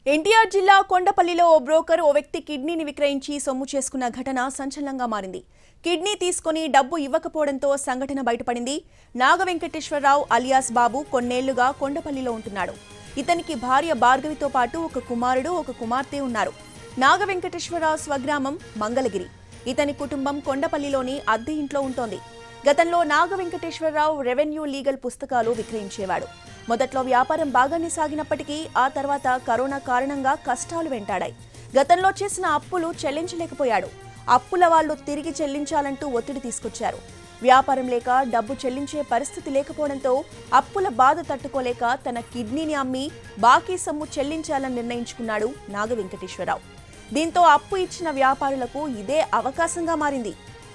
ఎన్టీఆర్ జిల్లా కొండపల్లిలో ఓ బ్రోకర్ ఓ వ్యక్తి కిడ్నీని విక్రయించి సొమ్ము చేసుకున్న ఘటన సంచలనంగా మారింది కిడ్నీ తీసుకుని డబ్బు ఇవ్వకపోవడంతో సంఘటన బయటపడింది నాగ వెంకటేశ్వరరావు అలియాస్ బాబు కొన్నేళ్లుగా కొండపల్లిలో ఉంటున్నాడు ఇతనికి భార్య భార్గవితో పాటు ఒక కుమారుడు ఒక కుమార్తె ఉన్నారు నాగ వెంకటేశ్వరరావు స్వగ్రామం మంగళగిరి ఇతని కుటుంబం కొండపల్లిలోని అద్దె ఇంట్లో ఉంటోంది గతంలో నాగ వెంకటేశ్వరరావు రెవెన్యూ లీగల్ పుస్తకాలు విక్రయించేవాడు మొదట్లో వ్యాపారం బాగానే సాగినప్పటికీ ఆ తర్వాత కరోనా కారణంగా కష్టాలు వెంటాడాయి గతంలో చేసిన అప్పులు చెల్లించలేకపోయాడు అప్పుల వాళ్ళు తిరిగి చెల్లించాలంటూ ఒత్తిడి తీసుకొచ్చారు వ్యాపారం లేక డబ్బు చెల్లించే పరిస్థితి లేకపోవడంతో అప్పుల బాధ తట్టుకోలేక తన కిడ్నీని అమ్మి బాకీ సొమ్ము చెల్లించాలని నిర్ణయించుకున్నాడు నాగ వెంకటేశ్వరరావు దీంతో అప్పు ఇచ్చిన వ్యాపారులకు ఇదే అవకాశంగా మారింది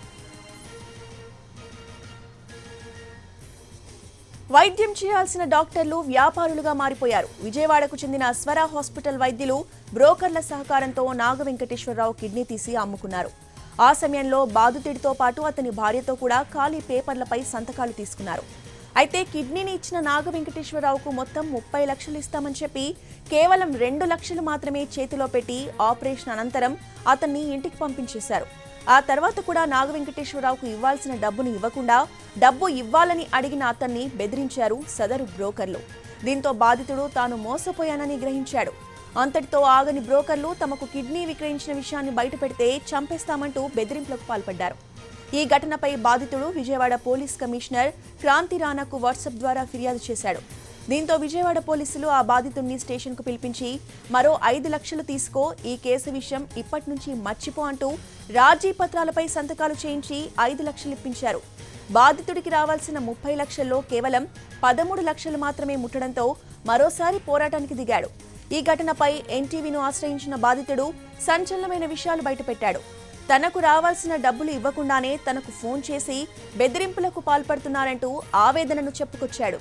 వైద్యం చేయాల్సిన డాక్టర్లు వ్యాపారులుగా మారిపోయారు విజయవాడకు చెందిన స్వర హాస్పిటల్ వైద్యులు బ్రోకర్ల సహకారంతో నాగ వెంకటేశ్వరరావు కిడ్నీ తీసి అమ్ముకున్నారు ఆ సమయంలో బాధితుడితో పాటు అతని భార్యతో కూడా ఖాళీ పేపర్లపై సంతకాలు తీసుకున్నారు అయితే కిడ్నీని ఇచ్చిన నాగ వెంకటేశ్వరరావుకు మొత్తం ముప్పై లక్షలు ఇస్తామని చెప్పి కేవలం రెండు లక్షలు మాత్రమే చేతిలో పెట్టి ఆపరేషన్ అనంతరం అతన్ని ఇంటికి పంపించేశారు ఆ తర్వాత కూడా నాగ వెంకటేశ్వరరావుకు ఇవ్వాల్సిన డబ్బును ఇవ్వకుండా డబ్బు ఇవ్వాలని అడిగిన అతన్ని బెదిరించారు సదరు బ్రోకర్లు దీంతో బాధితుడు తాను మోసపోయానని గ్రహించాడు అంతటితో ఆగని బ్రోకర్లు తమకు కిడ్నీ విక్రయించిన విషయాన్ని బయటపెడితే చంపేస్తామంటూ బెదిరింపులకు పాల్పడ్డారు ఈ ఘటనపై బాధితుడు విజయవాడ పోలీస్ కమిషనర్ క్రాంతి రాణాకు వాట్సాప్ ద్వారా ఫిర్యాదు చేశాడు దీంతో విజయవాడ పోలీసులు ఆ బాధితుడిని స్టేషన్కు పిలిపించి మరో ఐదు లక్షలు తీసుకో ఈ కేసు విషయం ఇప్పటి నుంచి మర్చిపో అంటూ రాజీ పత్రాలపై సంతకాలు చేయించి ఐదు లక్షలు ఇప్పించారు బాధితుడికి రావాల్సిన ముప్పై లక్షల్లో కేవలం పదమూడు లక్షలు మాత్రమే ముట్టడంతో మరోసారి పోరాటానికి దిగాడు ఈ ఘటనపై ఎన్టీవీను ఆశ్రయించిన బాధితుడు సంచలనమైన విషయాలు బయటపెట్టాడు తనకు రావాల్సిన డబ్బులు ఇవ్వకుండానే తనకు ఫోన్ చేసి బెదిరింపులకు పాల్పడుతున్నారంటూ ఆవేదనను చెప్పుకొచ్చాడు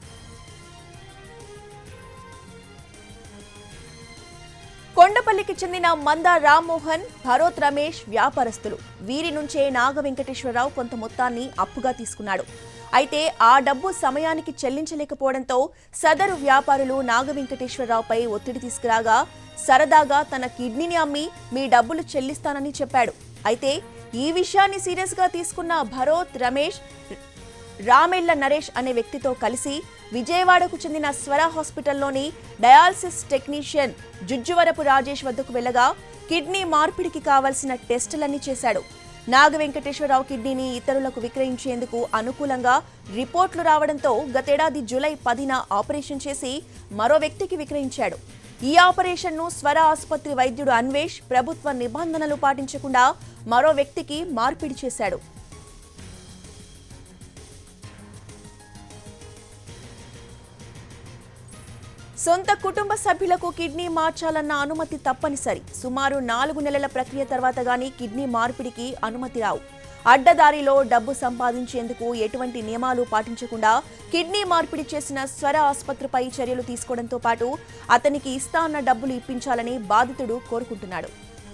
కొండపల్లికి చెందిన మంద రామ్మోహన్ భరోత్ రమేష్ వ్యాపారస్తులు వీరి నుంచే నాగ వెంకటేశ్వరరావు కొంత మొత్తాన్ని అప్పుగా తీసుకున్నాడు అయితే ఆ డబ్బు సమయానికి చెల్లించలేకపోవడంతో సదరు వ్యాపారులు నాగ వెంకటేశ్వరరావుపై ఒత్తిడి తీసుకురాగా సరదాగా తన కిడ్నీని అమ్మి మీ డబ్బులు చెల్లిస్తానని చెప్పాడు అయితే ఈ విషయాన్ని సీరియస్ గా తీసుకున్న భరోత్ రమేష్ రామెళ్ల నరేష్ అనే వ్యక్తితో కలిసి విజయవాడకు చెందిన స్వర హాస్పిటల్లోని డయాలసిస్ టెక్నీషియన్ జుజ్జువరపు రాజేష్ వద్దకు వెళ్ళగా కిడ్నీ మార్పిడికి కావాల్సిన టెస్టులన్నీ చేశాడు నాగ వెంకటేశ్వరరావు కిడ్నీని ఇతరులకు విక్రయించేందుకు అనుకూలంగా రిపోర్ట్లు రావడంతో గతేడాది జూలై పదిన ఆపరేషన్ చేసి మరో వ్యక్తికి విక్రయించాడు ఈ ఆపరేషన్ను స్వర ఆసుపత్రి వైద్యుడు అన్వేష్ ప్రభుత్వ నిబంధనలు పాటించకుండా మరో వ్యక్తికి మార్పిడి చేశాడు సొంత కుటుంబ సభ్యులకు కిడ్నీ మార్చాలన్న అనుమతి తప్పనిసరి సుమారు నాలుగు నెలల ప్రక్రియ తర్వాత గానీ కిడ్నీ మార్పిడికి అనుమతి రావు అడ్డదారిలో డబ్బు సంపాదించేందుకు ఎటువంటి నియమాలు పాటించకుండా కిడ్నీ మార్పిడి చేసిన స్వర ఆసుపత్రిపై చర్యలు తీసుకోవడంతో పాటు అతనికి ఇస్తా అన్న డబ్బులు ఇప్పించాలని బాధితుడు కోరుకుంటున్నాడు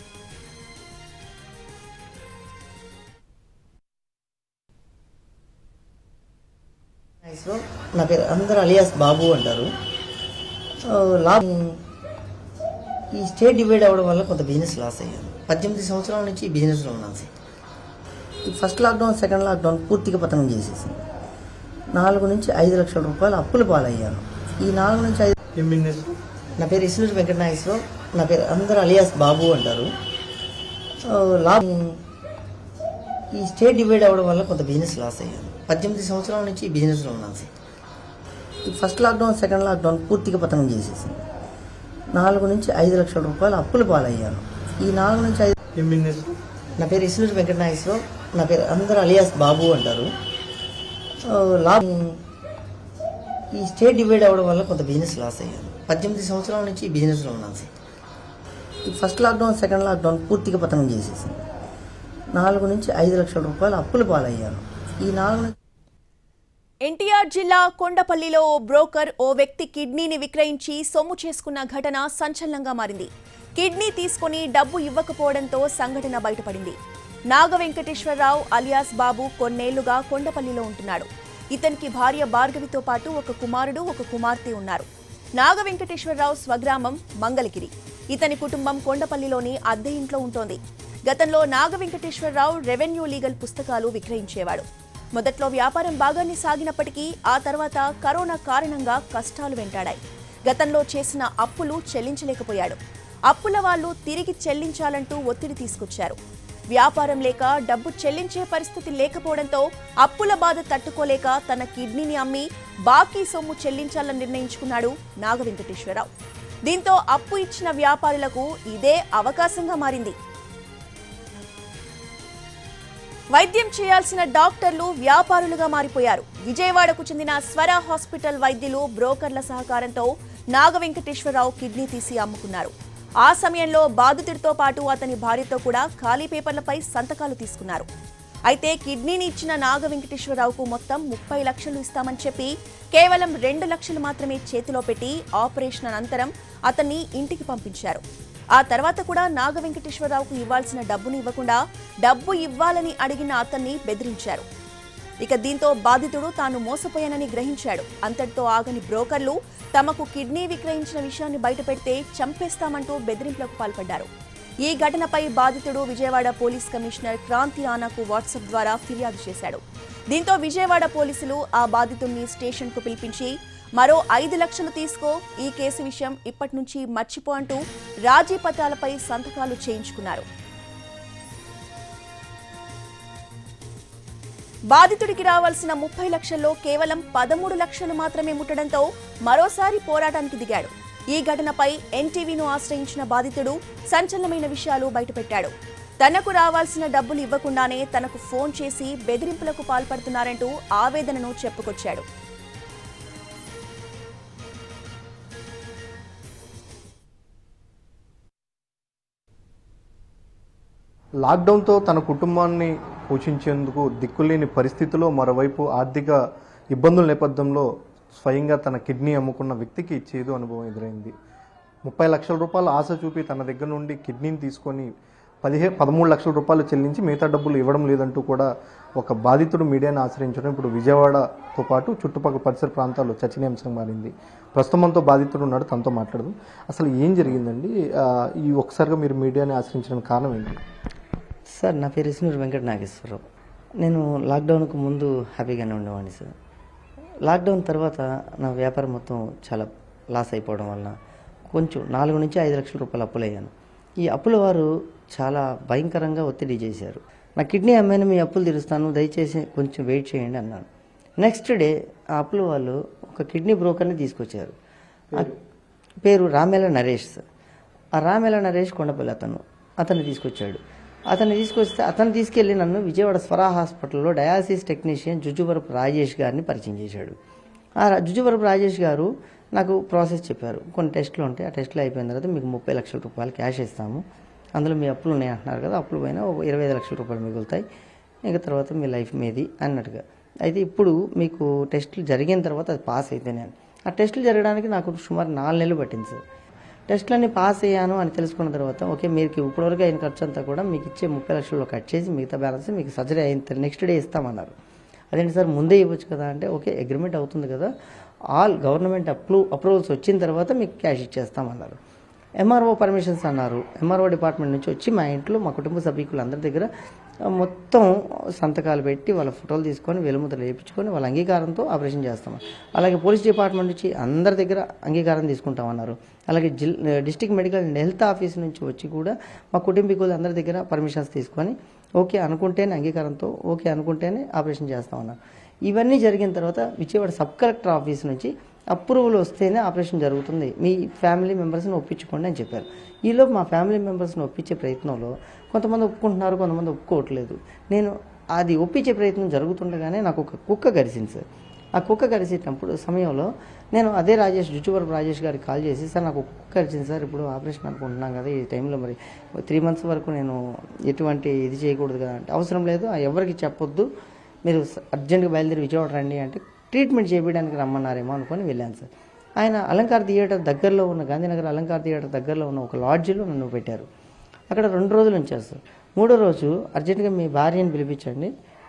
సో నా పేరు అందరు అలియాస్ బాబు అంటారు ఆ, లాభం ఈ స్టేట్ డివైడ్ అవ్వడం వల్ల కొంత బిజినెస్ లాస్ అయ్యాను పద్దెనిమిది సంవత్సరాల నుంచి ఈ బిజినెస్లో ఉన్నాను సార్ ఈ ఫస్ట్ లాక్డౌన్ సెకండ్ లాక్డౌన్ పూర్తిగా పతనం చేసేసింది నాలుగు నుంచి ఐదు లక్షల రూపాయలు అప్పుల పాలయ్యాను ఈ నాలుగు నుంచి ఐదు ఏం బిజినెస్ నా పేరు ఇస్లూరు వెంకటనాగేశ్వరరావు నా పేరు అందరు అలియాస్ బాబు అంటారు ఆ, లాభం ఈ స్టేట్ డివైడ్ అవ్వడం వల్ల కొంత బిజినెస్ లాస్ అయ్యాను పద్దెనిమిది సంవత్సరాల నుంచి ఈ బిజినెస్లో ఉన్నాను సార్ ఈ ఫస్ట్ లాక్డౌన్ సెకండ్ లాక్డౌన్ పూర్తిగా పతనం చేసేసింది నాలుగు నుంచి ఐదు లక్షల రూపాయలు అప్పుల పాలయ్యాను ఈ నాలుగు నుంచి ఐదు ఏం బిజినెస్ నా పేరు ఇస్లూరు వెంకటనాగేశ్వరరావు నా పేరు అందరు అలియాస్ బాబు అంటారు ఆ, లాభం ఈ స్టేట్ డివైడ్ అవ్వడం వల్ల కొంత బిజినెస్ లాస్ అయ్యాను పద్దెనిమిది సంవత్సరాల నుంచి ఈ బిజినెస్లో ఉన్నాను సార్ ఈ ఫస్ట్ లాక్డౌన్ సెకండ్ లాక్డౌన్ పూర్తిగా పతనం చేసేసింది నాలుగు నుంచి ఐదు లక్షల రూపాయలు అప్పుల పాలయ్యాను ఈ నాలుగు నుంచి ఎన్టీఆర్ జిల్లా కొండపల్లిలో ఓ బ్రోకర్ ఓ వ్యక్తి కిడ్నీని విక్రయించి సొమ్ము చేసుకున్న ఘటన సంచలనంగా మారింది కిడ్నీ తీసుకుని డబ్బు ఇవ్వకపోవడంతో సంఘటన బయటపడింది నాగ వెంకటేశ్వరరావు అలియాస్ బాబు కొన్నేళ్లుగా కొండపల్లిలో ఉంటున్నాడు ఇతనికి భార్య భార్గవితో పాటు ఒక కుమారుడు ఒక కుమార్తె ఉన్నారు నాగ వెంకటేశ్వరరావు స్వగ్రామం మంగళగిరి ఇతని కుటుంబం కొండపల్లిలోని అద్దె ఇంట్లో ఉంటోంది గతంలో నాగ వెంకటేశ్వరరావు రెవెన్యూ లీగల్ పుస్తకాలు విక్రయించేవాడు మొదట్లో వ్యాపారం బాగానే సాగినప్పటికీ ఆ తర్వాత కరోనా కారణంగా కష్టాలు వెంటాడాయి గతంలో చేసిన అప్పులు చెల్లించలేకపోయాడు అప్పుల వాళ్ళు తిరిగి చెల్లించాలంటూ ఒత్తిడి తీసుకొచ్చారు వ్యాపారం లేక డబ్బు చెల్లించే పరిస్థితి లేకపోవడంతో అప్పుల బాధ తట్టుకోలేక తన కిడ్నీని అమ్మి బాకీ సొమ్ము చెల్లించాలని నిర్ణయించుకున్నాడు నాగ వెంకటేశ్వరరావు దీంతో అప్పు ఇచ్చిన వ్యాపారులకు ఇదే అవకాశంగా మారింది వైద్యం చేయాల్సిన డాక్టర్లు వ్యాపారులుగా మారిపోయారు విజయవాడకు చెందిన స్వర హాస్పిటల్ వైద్యులు బ్రోకర్ల సహకారంతో నాగ వెంకటేశ్వరరావు కిడ్నీ తీసి అమ్ముకున్నారు ఆ సమయంలో బాధితుడితో పాటు అతని భార్యతో కూడా ఖాళీ పేపర్లపై సంతకాలు తీసుకున్నారు అయితే కిడ్నీని ఇచ్చిన నాగ వెంకటేశ్వరరావుకు మొత్తం ముప్పై లక్షలు ఇస్తామని చెప్పి కేవలం రెండు లక్షలు మాత్రమే చేతిలో పెట్టి ఆపరేషన్ అనంతరం అతన్ని ఇంటికి పంపించారు ఆ తర్వాత కూడా నాగ వెంకటేశ్వరరావుకు ఇవ్వాల్సిన డబ్బుని ఇవ్వకుండా డబ్బు ఇవ్వాలని అడిగిన అతన్ని బెదిరించారు ఇక దీంతో బాధితుడు తాను మోసపోయానని గ్రహించాడు అంతటితో ఆగని బ్రోకర్లు తమకు కిడ్నీ విక్రయించిన విషయాన్ని బయటపెడితే చంపేస్తామంటూ బెదిరింపులకు పాల్పడ్డారు ఈ ఘటనపై బాధితుడు విజయవాడ పోలీస్ కమిషనర్ క్రాంతి రానాకు వాట్సాప్ ద్వారా ఫిర్యాదు చేశాడు దీంతో విజయవాడ పోలీసులు ఆ బాధితుడిని స్టేషన్కు పిలిపించి మరో ఐదు లక్షలు తీసుకో ఈ కేసు విషయం ఇప్పటి నుంచి మర్చిపో అంటూ రాజీ పత్రాలపై సంతకాలు చేయించుకున్నారు బాధితుడికి రావాల్సిన ముప్పై లక్షల్లో కేవలం పదమూడు లక్షలు మాత్రమే ముట్టడంతో మరోసారి పోరాటానికి దిగాడు ఈ ఘటనపై ఎన్టీవీను ఆశ్రయించిన బాధితుడు సంచలనమైన విషయాలు బయటపెట్టాడు తనకు రావాల్సిన డబ్బులు ఇవ్వకుండానే తనకు ఫోన్ చేసి బెదిరింపులకు పాల్పడుతున్నారంటూ ఆవేదనను చెప్పుకొచ్చాడు లాక్డౌన్తో తన కుటుంబాన్ని పోషించేందుకు దిక్కులేని పరిస్థితిలో మరోవైపు ఆర్థిక ఇబ్బందుల నేపథ్యంలో స్వయంగా తన కిడ్నీ అమ్ముకున్న వ్యక్తికి చేదు అనుభవం ఎదురైంది ముప్పై లక్షల రూపాయలు ఆశ చూపి తన దగ్గర నుండి కిడ్నీని తీసుకొని పదిహే పదమూడు లక్షల రూపాయలు చెల్లించి మిగతా డబ్బులు ఇవ్వడం లేదంటూ కూడా ఒక బాధితుడు మీడియాను ఆశ్రయించడం ఇప్పుడు విజయవాడతో పాటు చుట్టుపక్కల పరిసర ప్రాంతాల్లో చర్చనీయాంశంగా మారింది ప్రస్తుతం మనతో బాధితుడు ఉన్నాడు తనతో మాట్లాడదు అసలు ఏం జరిగిందండి ఆ, ఈ ఒకసారిగా మీరు మీడియాని ఆశ్రయించడానికి కారణం ఏంటి సార్ నా పేరు ఇస్నూరు వెంకట నాగేశ్వరరావు నేను లాక్డౌన్కు ముందు హ్యాపీగానే ఉండేవాడిని సార్ లాక్డౌన్ తర్వాత నా వ్యాపారం మొత్తం చాలా లాస్ అయిపోవడం వలన కొంచెం నాలుగు నుంచి ఐదు లక్షల రూపాయలు అప్పులయ్యాను ఈ అప్పుల వారు చాలా భయంకరంగా ఒత్తిడి చేశారు నా కిడ్నీ అమ్మాయిని మీ అప్పులు తీరుస్తాను దయచేసి కొంచెం వెయిట్ చేయండి అన్నాను నెక్స్ట్ డే ఆ అప్పుల వాళ్ళు ఒక కిడ్నీ బ్రోకర్ని తీసుకొచ్చారు ఆ పేరు రామేల నరేష్ సార్ ఆ రామేల నరేష్ కొండపల్లి అతను అతన్ని తీసుకొచ్చాడు అతన్ని తీసుకొస్తే అతను తీసుకెళ్లి నన్ను విజయవాడ స్వరా హాస్పిటల్లో డయాసిస్ టెక్నీషియన్ జుజువరపు రాజేష్ గారిని పరిచయం చేశాడు ఆ రా- జుజువరపు రాజేష్ గారు నాకు ప్రాసెస్ చెప్పారు కొన్ని టెస్టులు ఉంటాయి ఆ టెస్టులు అయిపోయిన తర్వాత మీకు ముప్పై లక్షల రూపాయలు క్యాష్ ఇస్తాము అందులో మీ అప్పులు ఉన్నాయి అంటున్నారు కదా అప్పులు పైన ఒక ఇరవై ఐదు లక్షల రూపాయలు మిగులుతాయి ఇంకా తర్వాత మీ లైఫ్ మీది అన్నట్టుగా అయితే ఇప్పుడు మీకు టెస్టులు జరిగిన తర్వాత అది పాస్ అయితే నేను ఆ టెస్టులు జరగడానికి నాకు సుమారు నాలుగు నెలలు పట్టింది సార్ టెస్ట్లన్నీ పాస్ అయ్యాను అని తెలుసుకున్న తర్వాత ఓకే మీకు ఇప్పటివరకు అయిన ఖర్చు అంతా కూడా మీకు ఇచ్చే ముప్పై లక్షల్లో కట్ చేసి మిగతా బ్యాలెన్స్ మీకు సర్జరీ అయిన నెక్స్ట్ డే ఇస్తామన్నారు అదేంటి సార్ ముందే ఇవ్వచ్చు కదా అంటే ఓకే అగ్రిమెంట్ అవుతుంది కదా ఆల్ గవర్నమెంట్ అప్రూవ్ అప్రూవల్స్ వచ్చిన తర్వాత మీకు క్యాష్ ఇచ్చేస్తామన్నారు ఎంఆర్ఓ పర్మిషన్స్ అన్నారు ఎంఆర్ఓ డిపార్ట్మెంట్ నుంచి వచ్చి మా ఇంట్లో మా కుటుంబ సభ్యులు అందరి దగ్గర ఆ, మొత్తం సంతకాలు పెట్టి వాళ్ళ ఫోటోలు తీసుకొని వెలుముద్రలు వేయించుకొని వాళ్ళ అంగీకారంతో ఆపరేషన్ చేస్తాం అలాగే పోలీస్ డిపార్ట్మెంట్ నుంచి అందరి దగ్గర అంగీకారం తీసుకుంటామన్నారు అలాగే జిల్ district medical and health office నుంచి వచ్చి కూడా మా కుటుంబీకులు అందరి దగ్గర పర్మిషన్స్ తీసుకొని ఓకే అనుకుంటేనే అంగీకారంతో ఓకే అనుకుంటేనే ఆపరేషన్ చేస్తామన్నారు ఇవన్నీ జరిగిన తర్వాత విజయవాడ సబ్ కలెక్టర్ ఆఫీస్ నుంచి అప్రూవల్ వస్తేనే ఆపరేషన్ జరుగుతుంది మీ ఫ్యామిలీ మెంబర్స్ని ఒప్పించుకోండి అని చెప్పారు ఈలోపు మా ఫ్యామిలీ మెంబర్స్ని ఒప్పించే ప్రయత్నంలో కొంతమంది ఒప్పుకుంటున్నారు కొంతమంది ఒప్పుకోవట్లేదు నేను అది ఒప్పించే ప్రయత్నం జరుగుతుండగానే నాకు ఒక కుక్క గరిచింది సార్ ఆ కుక్క కరిచేటప్పుడు సమయంలో నేను అదే రాజేష్ జుచువరపు రాజేష్ గారికి కాల్ చేసి సార్ నాకు ఒక కుక్క కరిచింది సార్ ఇప్పుడు ఆపరేషన్ అనుకుంటున్నాం కదా ఈ టైంలో మరి త్రీ మంత్స్ వరకు నేను ఎటువంటి ఇది చేయకూడదు కదా అంటే అవసరం లేదు ఆ ఎవరికి చెప్పొద్దు మీరు స- అర్జెంట్గా బయలుదేరి విజయవాడ రండి అంటే ట్రీట్మెంట్ చేయడానికి రమ్మన్నారేమో అనుకొని వెళ్ళాను సార్ ఆయన అలంకార్ థియేటర్ దగ్గరలో ఉన్న గాంధీనగర్ అలంకార్ థియేటర్ దగ్గరలో ఉన్న ఒక లాడ్జిలో నన్ను పెట్టారు అక్కడ రెండు రోజులు ఉంచారు సార్ మూడో రోజు అర్జెంటుగా మీ భార్యని పిలిపించండి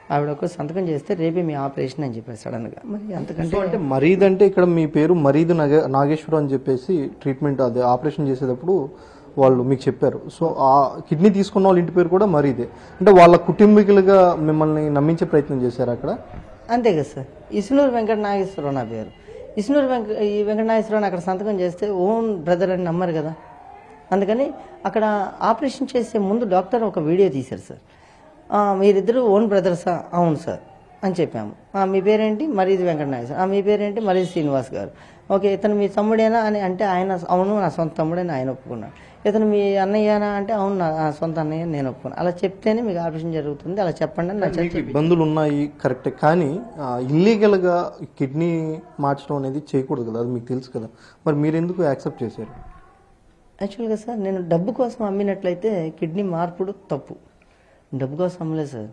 ఆవిడ ఒక సంతకం చేస్తే రేపే మీ ఆపరేషన్ అని చెప్పారు సడన్గా మరి అంతకంటే సో అంటే మరీద్ అంటే ఇక్కడ మీ పేరు మరీద్ నగ- నాగేశ్వరం అని చెప్పేసి ట్రీట్మెంట్ అదే ఆపరేషన్ చేసేటప్పుడు వాళ్ళు మీకు చెప్పారు సో ఆ కిడ్నీ తీసుకున్న వాళ్ళ ఇంటి పేరు కూడా మరీదే అంటే వాళ్ళ కుటుంబీకులుగా మిమ్మల్ని నమ్మించే ప్రయత్నం చేశారు అక్కడ అంతే కదా సార్ ఇసునూరు వెంకట నాగేశ్వరరావు నా పేరు ఇసునూరు వెంక ఈ వెంకట నాగేశ్వరరావు అక్కడ సంతకం చేస్తే ఓన్ బ్రదర్ అని నమ్మరు కదా అందుకని అక్కడ ఆపరేషన్ చేసే ముందు డాక్టర్ ఒక వీడియో తీశారు సార్ ఆ, మీరిద్దరు ఓన్ బ్రదర్సా అవును సార్ అని చెప్పాము "ఆ, మీ పేరేంటి మరీది వెంకట నాగేశ్వర "ఆ, మీ పేరేంటి మరీది శ్రీనివాస్ గారు ఓకే ఇతను మీ తమ్ముడేనా అని అంటే ఆయన అవును నా సొంత తమ్ముడని ఆయన ఒప్పుకున్నాడు ఇతను మీ అన్నయ్యనా అంటే అవును నా నా సొంత అన్నయ్య అని నేను ఒప్పుకున్నాను అలా చెప్తేనే మీకు ఆపరేషన్ జరుగుతుంది అలా చెప్పండి అని నా చేత మీకు ఇబ్బందులు ఉన్నాయి కరెక్టే కానీ ఇల్లీగల్గా కిడ్నీ మార్చడం అనేది చేయకూడదు కదా అది మీకు తెలుసు కదా మరి మీరు ఎందుకు యాక్సెప్ట్ చేశారు యాక్చువల్గా సార్ నేను డబ్బు కోసం అమ్మినట్లయితే కిడ్నీ మార్పుడు తప్పు డబ్బు కోసం అమ్మలేదు సార్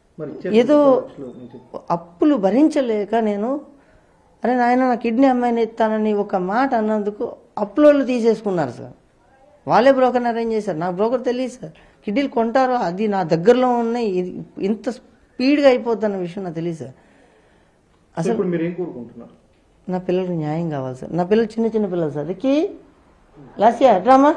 ఏదో అప్పులు భరించలేక నేను అరే నాయన నా కిడ్నీ అమ్మాయిని ఇస్తానని ఒక మాట అన్నందుకు అప్పులోళ్ళు తీసేసుకున్నారు సార్ వాళ్ళే బ్రోకర్ అరేంజ్ చేశారు నాకు బ్రోకర్ తెలియదు సార్ కిడ్నీలు కొంటారో అది నా దగ్గరలో ఉన్నాయి ఇది ఇంత స్పీడ్గా అయిపోతున్న విషయం నాకు తెలియదు సార్ అసలు ఇప్పుడు మీరు ఏం కోరుకుంటున్నారు నా పిల్లలకు న్యాయం కావాలి సార్ నా పిల్లలు చిన్న చిన్న పిల్లలు సార్ రిక్కి లాస్యా డ్రామా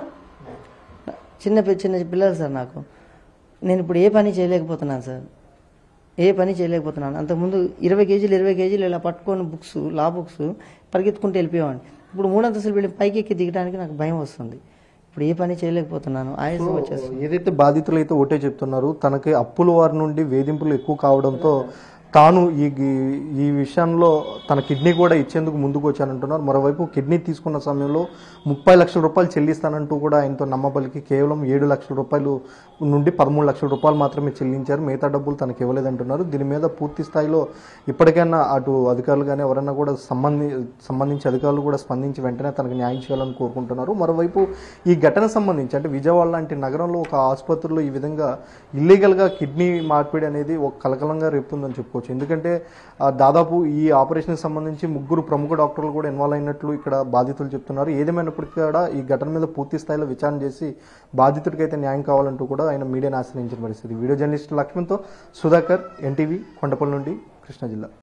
చిన్న పి- చిన్న పిల్లలు సార్ నాకు నేను ఇప్పుడు ఏ పని చేయలేకపోతున్నాను సార్ ఏ పని చేయలేకపోతున్నాను అంతకుముందు ఇరవై కేజీలు ఇరవై కేజీలు ఇలా పట్టుకొని బుక్స్ లా బుక్స్ పరిగెత్తుకుంటూ వెళ్ళిపోయేవాడిని ఇప్పుడు మూడంతస్తులు వెళ్ళి పైకి ఎక్కి దిగడానికి నాకు భయం వస్తుంది ఇప్పుడు ఏ పని చేయలేకపోతున్నాను ఆయాసం వచ్చేస్తుంది ఏదైతే బాధితులు అయితే ఒకటే చెప్తున్నారు తనకి అప్పుల వారి నుండి వేధింపులు ఎక్కువ కావడంతో తాను ఈ ఈ విషయంలో తన కిడ్నీ కూడా ఇచ్చేందుకు ముందుకు వచ్చానంటున్నారు మరోవైపు కిడ్నీ తీసుకున్న సమయంలో ముప్పై లక్షల రూపాయలు చెల్లిస్తానంటూ కూడా ఆయనతో నమ్మబలికి కేవలం ఏడు లక్షల రూపాయలు నుండి పదమూడు లక్షల రూపాయలు మాత్రమే చెల్లించారు మిగతా డబ్బులు తనకి ఇవ్వలేదంటున్నారు దీని మీద పూర్తి స్థాయిలో ఇప్పటికైనా అటు అధికారులు కానీ ఎవరైనా కూడా సంబంధి సంబంధించి అధికారులు కూడా స్పందించి వెంటనే తనకు న్యాయం చేయాలని కోరుకుంటున్నారు మరోవైపు ఈ ఘటన సంబంధించి అంటే విజయవాడ లాంటి నగరంలో ఒక ఆసుపత్రిలో ఈ విధంగా ఇల్లీగల్గా కిడ్నీ మార్పిడి అనేది ఒక కలకలంగా రేపుతుందని చెప్పుకోవచ్చు ఎందుకంటే ఆ, దాదాపు ఈ ఆపరేషన్కి సంబంధించి ముగ్గురు ప్రముఖ డాక్టర్లు కూడా ఇన్వాల్వ్ అయినట్లు ఇక్కడ బాధితులు చెప్తున్నారు ఏదేమైనప్పటికీ కూడా ఈ ఘటన మీద పూర్తి స్థాయిలో విచారణ చేసి బాధితుడికైతే న్యాయం కావాలంటూ కూడా ఆయన మీడియాను ఆశ్రయించిన పరిస్థితి వీడియో జర్నలిస్ట్ లక్ష్మణ్తో సుధాకర్ ఎన్టీవీ కొండపల్లి నుండి కృష్ణా జిల్లా